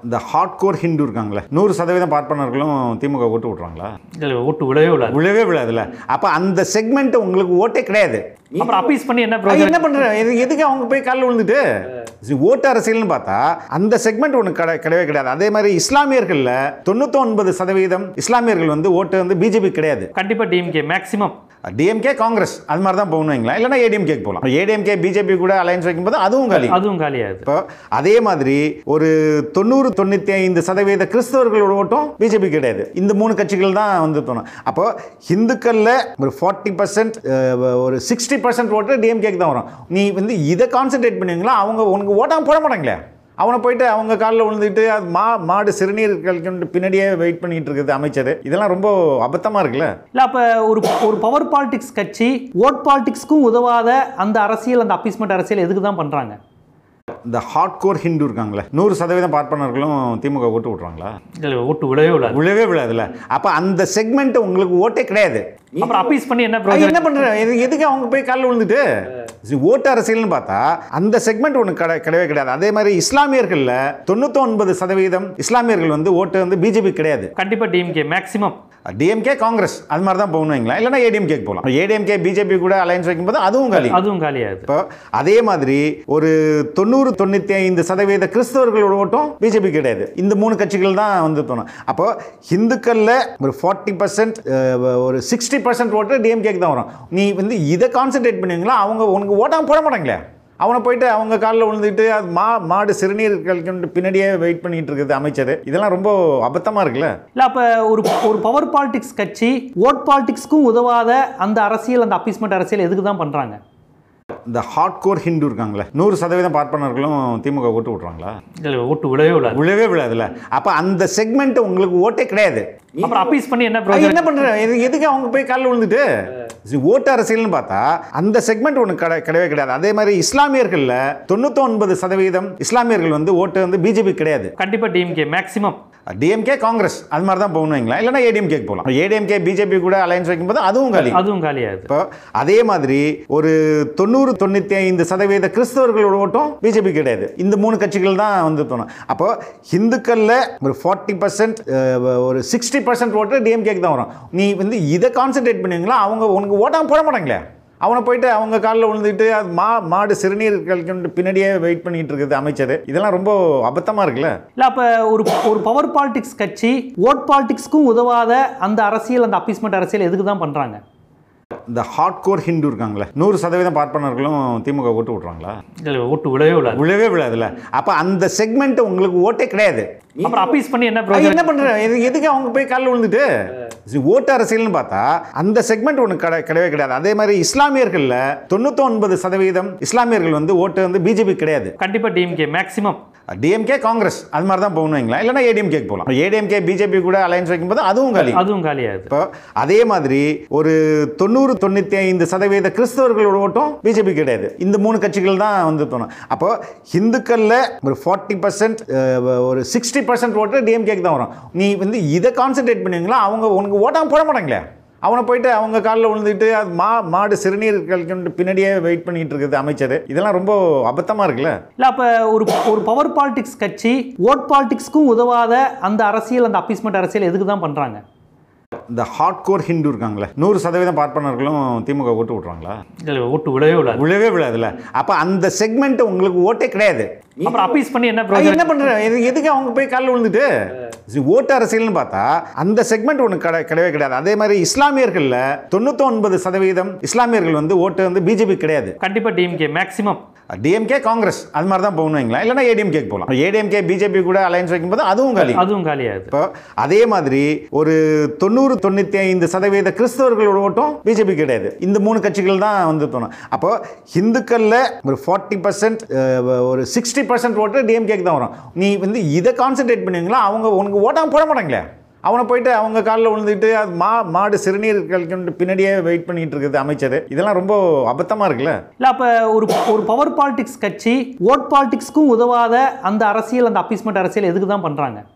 இந்த hard core Hindu இருக்காங்களே நூறு சதவீதம் பார்ப்பனர்களும் திமுக ஓட்டு விட்றாங்களா இல்லை ஓட்டு விழவே விழாது விழவே விழாதுல்ல அப்போ அந்த செக்மெண்ட் உங்களுக்கு ஓட்டே கிடையாது அப்புறம் அப்பீஸ் பண்ணி என்ன அது பிரயோஜனம் என்ன பண்ற இது எதுக்கு அவங்க போய் காலில் விழுந்துட்டு சரி, ஓட்டு அரசியல்னு பார்த்தா அந்த செக்மெண்ட் ஒன்று கிடை கிடையவே கிடையாது அதே மாதிரி இஸ்லாமியர்களில் தொண்ணூத்தொன்பது சதவீதம் இஸ்லாமியர்கள் வந்து ஓட்டு வந்து பிஜேபி கிடையாது கண்டிப்பா டிஎம்கே மேக்ஸிமம் டிஎம்கே காங்கிரஸ் அது மாதிரி தான் போகணும் வைங்களேன் இல்லைன்னா ஏடிஎம்கே போகலாம் ஏடிஎம்கே பிஜேபி கூட அலையன்ஸ் வைக்கும்போது அதுவும் காலி அதுவும் காலியாது இப்போ அதே மாதிரி ஒரு தொண்ணூறு தொண்ணூற்றி ஐந்து சதவீத கிறிஸ்தவர்களோட ஓட்டும் பிஜேபி கிடையாது இந்த மூணு கட்சிகள் தான் வந்து தோணும் அப்போ ஹிந்துக்களில் ஒரு ஃபார்ட்டி பர்சன்ட் ஒரு சிக்ஸ்டி பர்சன்ட் ஓட்டு டிஎம்கேக்கு தான் வரும் நீ வந்து இதை கான்சென்ட்ரேட் பண்ணுவீங்களா அவங்க உனக்கு ஓட்டாம போட மாட்டாங்களே அவனை போயிட்டு அவங்க காலில் விழுந்துட்டு அது மா மாடு சிறுநீர் கழிக்கணுட்டு பின்னாடியே வெயிட் பண்ணிட்டு இருக்குது அமைச்சர் இதெல்லாம் ரொம்ப அபத்தமாக இருக்குல்ல இல்ல அப்ப ஒரு ஒரு பவர் பாலிடிக்ஸ் கட்சி ஓட் பாலிடிக்ஸ்க்கும் உதவாத அந்த அரசியல் அந்த அப்பீஸ்மெண்ட் அரசியல் எதுக்கு தான் பண்றாங்க இந்த ஹார்ட் கோர் ஹிந்து இருக்காங்களே நூறு சதவீதம் பார்ப்பனர்களும் திமுக ஓட்டு விட்றாங்களா இல்லை ஓட்டு விழவே விழாது விழவே விழாதுல்ல அப்போ அந்த செக்மெண்ட் உங்களுக்கு ஓட்டே கிடையாது அப்புறம் அப்பீஸ் பண்ணி என்ன அது பிரயோஜனம் என்ன பண்ற இது எதுக்கு அவங்க போய் காலில் விழுந்துட்டு சரி, ஓட்டு அரசியல்னு பார்த்தா அந்த செக்மெண்ட் ஒன்று கிடை கிடையவே கிடையாது அதே மாதிரி இஸ்லாமியர்களில் தொண்ணூத்தொன்பது சதவீதம் இஸ்லாமியர்கள் வந்து ஓட்டு வந்து பிஜேபி கிடையாது கண்டிப்பா டிஎம்கே மேக்ஸிமம் டிஎம்கே காங்கிரஸ் அது மாதிரி தான் போகணும் வைங்களேன் இல்லைன்னா ஏடிஎம்கே போகலாம் ஏடிஎம்கே பிஜேபி கூட அலையன்ஸ் வைக்கும்போது அதுவும் காலி அதுவும் காலியாது இப்போ அதே மாதிரி ஒரு தொண்ணூறு தொண்ணூற்றி ஐந்து சதவீத கிறிஸ்தவர்களோட ஓட்டும் பிஜேபி கிடையாது இந்த மூணு கட்சிகள் தான் வந்து தோணும் அப்போ ஹிந்துக்களில் ஒரு ஃபார்ட்டி பர்சன்ட் ஒரு சிக்ஸ்டி பர்சன்ட் ஓட்டு டிஎம்கேக்கு தான் வரும் நீ வந்து இதை கான்சென்ட்ரேட் பண்ணுவீங்களா அவங்க உனக்கு ஓட்டாம போட மாட்டாங்களே அவனை போயிட்டு அவங்க காலில் விழுந்துட்டு அது மா மாடு சிறுநீர் கழிக்கணுட்டு பின்னாடியே வெயிட் பண்ணிட்டு இருக்குது அமைச்சர் இதெல்லாம் ரொம்ப அபத்தமாக இருக்குல்ல இல்ல அப்ப ஒரு ஒரு பவர் பாலிடிக்ஸ் கட்சி ஓட் பாலிடிக்ஸ்க்கும் உதவாத அந்த அரசியல் அந்த அப்பீஸ்மெண்ட் அரசியல் எதுக்கு தான் பண்றாங்க இந்த ஹார்ட் கோர் ஹிந்து இருக்காங்களே நூறு சதவீதம் பார்ப்பனர்களும் திமுக ஓட்டு விட்றாங்களா இல்லை ஓட்டு விழவே விழாது விழவே விழாதுல்ல அப்போ அந்த செக்மெண்ட் உங்களுக்கு ஓட்டே கிடையாது அப்புறம் அப்பீஸ் பண்ணி என்ன அது பிரயோஜனம் என்ன பண்ற இது எதுக்கு அவங்க போய் காலில் விழுந்துட்டு சரி, ஓட்டு அரசியல்னு பார்த்தா அந்த செக்மெண்ட் ஒன்று கிடை கிடையவே கிடையாது அதே மாதிரி இஸ்லாமியர்களில் தொண்ணூத்தொன்பது சதவீதம் இஸ்லாமியர்கள் வந்து ஓட்டு வந்து பிஜேபி கிடையாது கண்டிப்பா டிஎம்கே மேக்ஸிமம் டிஎம்கே காங்கிரஸ் அது மாதிரி தான் போகணும் வைங்களேன் இல்லைன்னா ஏடிஎம்கே போகலாம் ஏடிஎம்கே பிஜேபி கூட அலையன்ஸ் வைக்கும்போது அதுவும் காலி அதுவும் காலியாது இப்போ அதே மாதிரி ஒரு தொண்ணூறு தொண்ணூற்றி ஐந்து சதவீத கிறிஸ்தவர்களோட ஓட்டும் பிஜேபி கிடையாது இந்த மூணு கட்சிகள் தான் வந்து தோணும் அப்போ ஹிந்துக்களில் ஒரு ஃபார்ட்டி பர்சன்ட் ஒரு சிக்ஸ்டி பர்சன்ட் ஓட்டு டிஎம்கேக்கு தான் வரும் நீ வந்து இதை கான்சென்ட்ரேட் பண்ணுவீங்களா அவங்க உனக்கு ஓட்டாம போட மாட்டாங்களே அவனை போயிட்டு அவங்க காலில் விழுந்துட்டு அது மா மாடு சிறுநீர் கழிக்கணுட்டு பின்னாடியே வெயிட் பண்ணிட்டு இருக்குது அமைச்சர் இதெல்லாம் ரொம்ப அபத்தமாக இருக்குல்ல இல்ல அப்ப ஒரு ஒரு பவர் பாலிடிக்ஸ் கட்சி ஓட் பாலிடிக்ஸ்க்கும் உதவாத அந்த அரசியல் அந்த அப்பீஸ்மெண்ட் அரசியல் எதுக்கு தான் பண்றாங்க இந்த ஹார்ட் கோர் ஹிந்து இருக்காங்களே நூறு சதவீதம் பார்ப்பனர்களும் திமுக ஓட்டு விட்றாங்களா இல்லை ஓட்டு விழவே விழாது விழவே விழாதுல்ல அப்போ அந்த செக்மெண்ட் உங்களுக்கு ஓட்டே கிடையாது அப்புறம் அப்பீஸ் பண்ணி என்ன அது பிரயோஜனம் என்ன பண்ற இது எதுக்கு அவங்க போய் காலில் விழுந்துட்டு சரி, ஓட்டு அரசியல்னு பார்த்தா அந்த செக்மெண்ட் ஒன்று கிடை கிடையவே கிடையாது அதே மாதிரி இஸ்லாமியர்களில் தொண்ணூத்தொன்பது சதவீதம் இஸ்லாமியர்கள் வந்து ஓட்டு வந்து பிஜேபி கிடையாது கண்டிப்பா டிஎம்கே மேக்ஸிமம் டிஎம்கே காங்கிரஸ் அது மாதிரி தான் போகணும் வைங்களேன் இல்லைன்னா ஏடிஎம்கே போகலாம் ஏடிஎம்கே பிஜேபி கூட அலையன்ஸ் வைக்கும்போது அதுவும் காலி அதுவும் காலியாது இப்போ அதே மாதிரி ஒரு தொண்ணூறு தொண்ணூற்றி ஐந்து சதவீத கிறிஸ்தவர்களோட ஓட்டும் பிஜேபி கிடையாது இந்த மூணு கட்சிகள் தான் வந்து தோணும் அப்போ ஹிந்துக்களில் ஒரு ஃபார்ட்டி பர்சன்ட் ஒரு சிக்ஸ்டி பர்சன்ட் ஓட்டு டிஎம்கேக்கு தான் வரும் நீ வந்து இதை கான்சென்ட்ரேட் பண்ணுவீங்களா அவங்க உனக்கு ஓட்டாம போட மாட்டாங்களே அவனை போயிட்டு அவங்க காலில் விழுந்துட்டு அது மா மாடு சிறுநீர் கழிக்கணுட்டு பின்னாடியே வெயிட் பண்ணிட்டு இருக்குது அமைச்சர் இதெல்லாம் ரொம்ப அபத்தமாக இருக்குல்ல இல்ல அப்ப ஒரு ஒரு பவர் பாலிடிக்ஸ் கட்சி ஓட் பாலிடிக்ஸ்க்கும் உதவாத அந்த அரசியல் அந்த அப்பீஸ்மெண்ட் அரசியல் எதுக்கு தான் பண்றாங்க இந்த ஹார்ட் கோர் ஹிந்து இருக்காங்களே நூறு சதவீதம் பார்ப்பனர்களும் திமுக ஓட்டு விட்றாங்களா இல்லை ஓட்டு விழவே விழாது விழவே விழாதுல்ல அப்போ அந்த செக்மெண்ட் உங்களுக்கு ஓட்டே கிடையாது அப்புறம் அப்பீஸ் பண்ணி என்ன அது பிரயோஜனம் என்ன பண்ற இது எதுக்கு அவங்க போய் காலில் விழுந்துட்டு சரி, ஓட்டு அரசியல்னு பார்த்தா அந்த செக்மெண்ட் ஒன்று கிடை கிடையவே கிடையாது அதே மாதிரி இஸ்லாமியர்களில் தொண்ணூத்தொன்பது சதவீதம் இஸ்லாமியர்கள் வந்து ஓட்டு வந்து பிஜேபி கிடையாது கண்டிப்பா டிஎம்கே மேக்ஸிமம் டிஎம்கே காங்கிரஸ் அது மாதிரி தான் போகணும் வைங்களேன் இல்லைன்னா ஏடிஎம்கே போகலாம் ஏடிஎம்கே பிஜேபி கூட அலையன்ஸ் வைக்கும்போது அதுவும் காலி அதுவும் காலியாது இப்போ அதே மாதிரி ஒரு தொண்ணூறு தொண்ணூற்றி ஐந்து சதவீத கிறிஸ்தவர்களோட ஓட்டும் பிஜேபி கிடையாது இந்த மூணு கட்சிகள் தான் வந்து தோணும் அப்போ ஹிந்துக்களில் ஒரு ஃபார்ட்டி பர்சன்ட் ஒரு சிக்ஸ்டி பர்சன்ட் ஓட்டு டிஎம்கேக்கு தான் வரும் நீ வந்து இதை கான்சென்ட்ரேட் பண்ணுவீங்களா அவங்க உனக்கு ஓட்டாம போட மாட்டாங்களே அவனை போயிட்டு அவங்க காலில் விழுந்துட்டு அது மா மாடு சிறுநீர் கழிக்கணுட்டு பின்னாடியே வெயிட் பண்ணிட்டு இருக்குது அமைச்சர் இதெல்லாம் ரொம்ப அபத்தமாக இருக்குல்ல இல்ல அப்ப ஒரு ஒரு பவர் பாலிடிக்ஸ் கட்சி ஓட் பாலிடிக்ஸ்க்கும் உதவாத அந்த அரசியல் அந்த அப்பீஸ்மெண்ட் அரசியல் எதுக்கு தான் பண்றாங்க